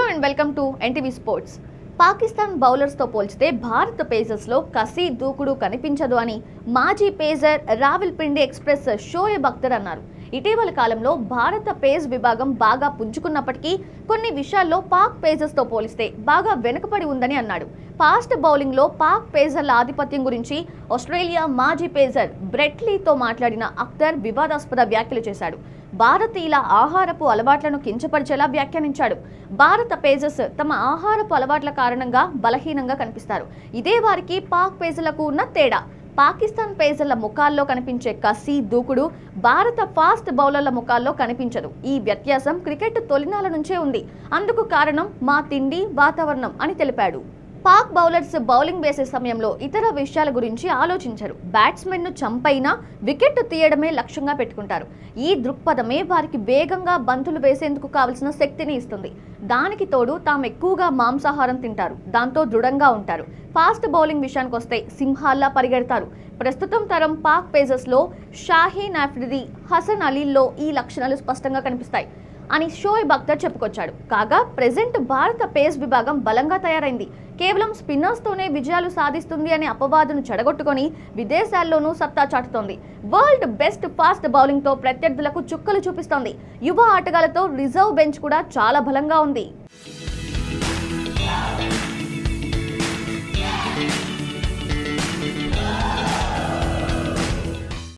and welcome to NTV sports Pakistan బౌలర్స్తో పోల్చితే భారత పేసర్స్లో కసి దూకుడు కనిపించదు అని మాజీ పేసర్ రావిల్పిండి ఎక్స్ప్రెస్ షోయబ్ అఖ్తర్ అన్నారు ఇటీవల కాలంలో భారత పేస్ విభాగం బాగా పుంజుకున్నప్పటికీ కొన్ని విషయాల్లో పాక్ పేసర్స్తో పోలిస్తే బాగా వెనుకబడి ఉందని అన్నాడు ఫాస్ట్ బౌలింగ్లో పాక్ పేసర్ల ఆధిపత్యం గురించి ఆస్ట్రేలియా మాజీ పేసర్ బ్రెట్లీతో మాట్లాడిన అఖ్తర్ వివాదాస్పద వ్యాఖ్యలు చేశాడు భారతీయుల ఆహారపు అలవాట్లను కించపరిచేలా వ్యాఖ్యానించాడు భారత పేజర్స్ తమ ఆహారపు అలవాట్ల కారణంగా బలహీనంగా కనిపిస్తారు ఇదే వారికి పాక్ పేజర్లకు ఉన్న తేడా పాకిస్తాన్ పేసర్ల ముఖాల్లో కనిపించే కసి దూకుడు భారత ఫాస్ట్ బౌలర్ల ముఖాల్లో కనిపించదు ఈ వ్యత్యాసం క్రికెట్ తొలినాల నుంచే ఉంది అందుకు కారణం మా తిండి వాతావరణం అని తెలిపాడు పాక్ బౌలర్స్ బౌలింగ్ వేసే సమయంలో ఇతర విషయాల గురించి ఆలోచించరు బ్యాట్స్మెన్ను చంపైనా వికెట్ తీయడమే లక్ష్యంగా పెట్టుకుంటారు ఈ దృక్పథమే వారికి వేగంగా బంతులు వేసేందుకు కావలసిన శక్తిని ఇస్తుంది దానికి తోడు తాము ఎక్కువగా మాంసాహారం తింటారు దాంతో దృఢంగా ఉంటారు ఫాస్ట్ బౌలింగ్ విషయానికి వస్తే సింహాల్లా పరిగెడతారు ప్రస్తుతం తరం పాక్ పేసర్స్లో షాహీన్ ఆఫ్రిది హసన్ అలీల్లో ఈ లక్షణాలు స్పష్టంగా కనిపిస్తాయి అని షోయబ్ అఖ్తర్ చెప్పుకొచ్చాడు కాగా ప్రెజెంట్ భారత పేస్ విభాగం బలంగా తయారైంది కేవలం స్పిన్నర్స్తోనే విజయాలు సాధిస్తుంది అనే అపవాదును చెడగొట్టుకొని విదేశాల్లోనూ సత్తా చాటుతోంది వరల్డ్ బెస్ట్ ఫాస్ట్ బౌలింగ్తో ప్రత్యర్థులకు చుక్కలు చూపిస్తోంది యువ ఆటగాళ్లతో రిజర్వ్ బెంచ్ కూడా చాలా బలంగా ఉంది